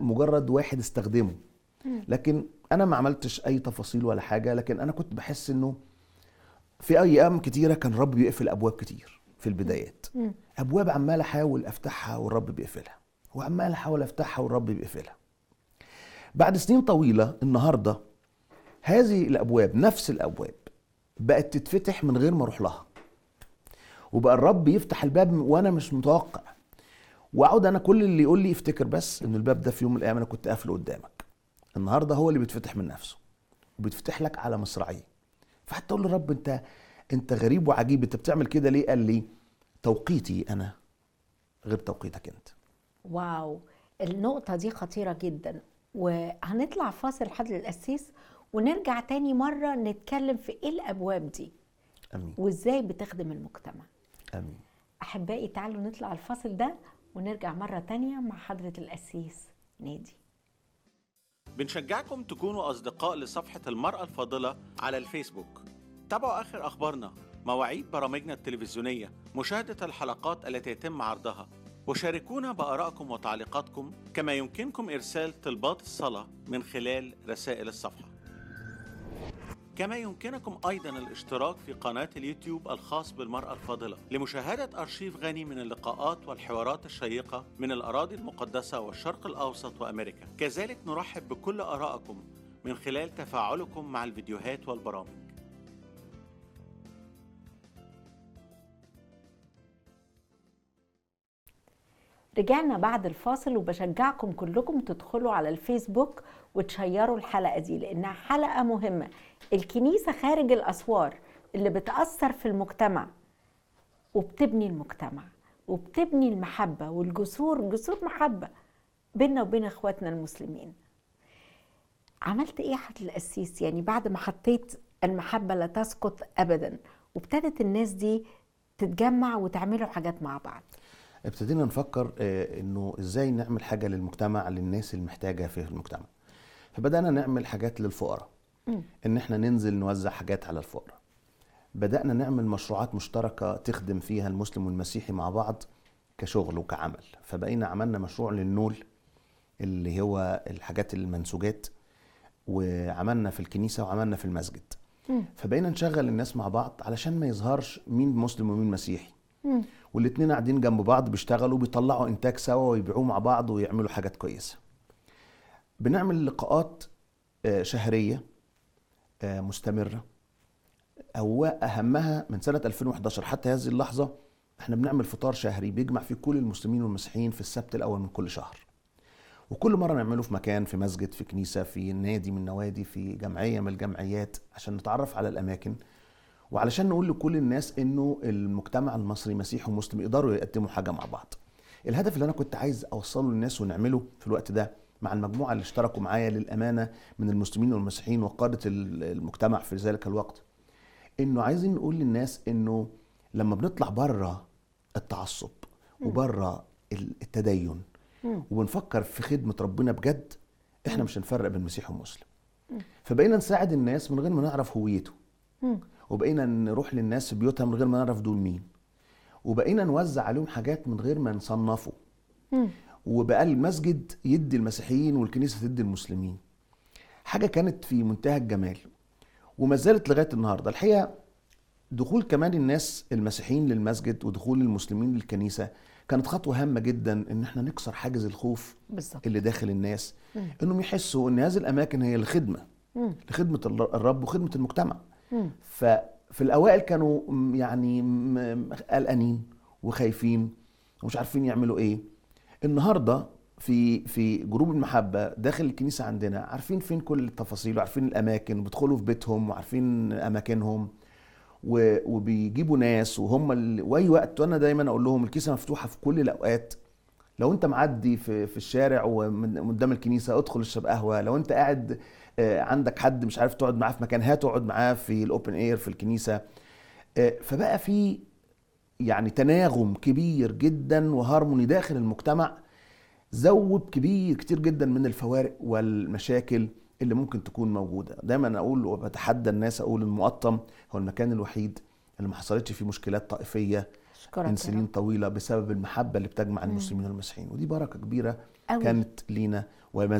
مجرد واحد استخدمه لكن انا ما عملتش اي تفاصيل ولا حاجه لكن انا كنت بحس انه في ايام كتيره كان الرب بيقفل ابواب كتير في البدايات ابواب عمال احاول افتحها والرب بيقفلها وعمال احاول افتحها والرب بيقفلها بعد سنين طويله النهارده هذه الابواب نفس الابواب بقت تتفتح من غير ما اروح لها وبقى الرب يفتح الباب وانا مش متوقع واقعد انا كل اللي يقول لي افتكر بس ان الباب ده في يوم من الايام انا كنت قافله قدامك النهارده هو اللي بيتفتح من نفسه وبيتفتح لك على مصراعيه فحتى اقول للرب انت انت غريب وعجيب انت بتعمل كده ليه قال لي توقيتي انا غير توقيتك انت واو النقطة دي خطيرة جدا وهنطلع فاصل حضر القسيس ونرجع تاني مرة نتكلم في ايه الأبواب دي امين وازاي بتخدم المجتمع امين أحبائي تعالوا نطلع الفاصل ده ونرجع مرة تانية مع حضرة القسيس نادي بنشجعكم تكونوا أصدقاء لصفحة المرأة الفاضلة على الفيسبوك تابعوا آخر أخبارنا مواعيد برامجنا التلفزيونية مشاهدة الحلقات التي يتم عرضها وشاركونا بآرائكم وتعليقاتكم كما يمكنكم إرسال طلبات الصلاة من خلال رسائل الصفحة كما يمكنكم أيضا الاشتراك في قناة اليوتيوب الخاص بالمرأة الفاضلة لمشاهدة أرشيف غني من اللقاءات والحوارات الشيقة من الأراضي المقدسة والشرق الأوسط وأمريكا كذلك نرحب بكل آرائكم من خلال تفاعلكم مع الفيديوهات والبرامج رجعنا بعد الفاصل وبشجعكم كلكم تدخلوا على الفيسبوك وتشيروا الحلقة دي لأنها حلقة مهمة الكنيسة خارج الأسوار اللي بتأثر في المجتمع وبتبني المجتمع وبتبني المحبة والجسور جسور محبة بيننا وبين اخواتنا المسلمين عملت ايه يا حضرة القسيس يعني بعد ما حطيت المحبة لا تسقط أبدا وابتدت الناس دي تتجمع وتعملوا حاجات مع بعض ابتدينا نفكر آه، انه ازاي نعمل حاجه للمجتمع للناس المحتاجه في المجتمع فبدانا نعمل حاجات للفقراء ان احنا ننزل نوزع حاجات على الفقراء بدانا نعمل مشروعات مشتركه تخدم فيها المسلم والمسيحي مع بعض كشغل وكعمل فبقينا عملنا مشروع للنول اللي هو الحاجات المنسوجات وعملنا في الكنيسه وعملنا في المسجد فبقينا نشغل الناس مع بعض علشان ما يظهرش مين مسلم ومين مسيحي والاتنين قاعدين جنب بعض بيشتغلوا بيطلعوا انتاج سوا ويبيعوه مع بعض ويعملوا حاجات كويسه بنعمل لقاءات آه، شهريه آه، مستمره او اهمها من سنه 2011 حتى هذه اللحظه احنا بنعمل فطار شهري بيجمع فيه كل المسلمين والمسيحيين في السبت الاول من كل شهر وكل مره نعمله في مكان في مسجد في كنيسه في نادي من النوادي في جمعيه من الجمعيات عشان نتعرف على الاماكن وعلشان نقول لكل الناس انه المجتمع المصري مسيحي ومسلم يقدروا يقدموا حاجه مع بعض الهدف اللي انا كنت عايز اوصله للناس ونعمله في الوقت ده مع المجموعه اللي اشتركوا معايا للامانه من المسلمين والمسيحيين وقاده ال- المجتمع في ذلك الوقت انه عايزين نقول للناس انه لما بنطلع بره التعصب وبره التدين وبنفكر في خدمه ربنا بجد احنا مش هنفرق بين مسيحي ومسلم فبقينا نساعد الناس من غير ما نعرف هويته وبقينا نروح للناس في بيوتها من غير ما نعرف دول مين وبقينا نوزع عليهم حاجات من غير ما نصنفه وبقى المسجد يدي المسيحيين والكنيسه تدي المسلمين حاجه كانت في منتهى الجمال وما زالت لغايه النهارده الحقيقه دخول كمان الناس المسيحيين للمسجد ودخول المسلمين للكنيسه كانت خطوه هامه جدا ان احنا نكسر حاجز الخوف بالظبط اللي داخل الناس انهم يحسوا ان هذه الاماكن هي الخدمه لخدمه الر- الرب وخدمه المجتمع ففي الاوائل كانوا م- يعني م- م- قلقانين وخايفين ومش عارفين يعملوا ايه النهارده في في جروب المحبه داخل الكنيسه عندنا عارفين فين كل التفاصيل وعارفين الاماكن وبيدخلوا في بيتهم وعارفين اماكنهم و- وبيجيبوا ناس وهم ال... واي وقت وانا دايما اقول لهم الكنيسه مفتوحه في كل الاوقات لو انت معدي في في الشارع ومن قدام الكنيسه ادخل اشرب قهوه لو انت قاعد آه، عندك حد مش عارف تقعد معاه في مكان هات اقعد معاه في الاوبن اير في الكنيسه آه، فبقى في يعني تناغم كبير جدا وهارموني داخل المجتمع ذوب كبير كتير جدا من الفوارق والمشاكل اللي ممكن تكون موجوده دايما اقول وبتحدى الناس اقول المقطم هو المكان الوحيد اللي ما حصلتش فيه مشكلات طائفيه اشكرك من يا سنين رب. طويله بسبب المحبه اللي بتجمع المسلمين والمسيحيين ودي بركه كبيره أوي. كانت لينا وما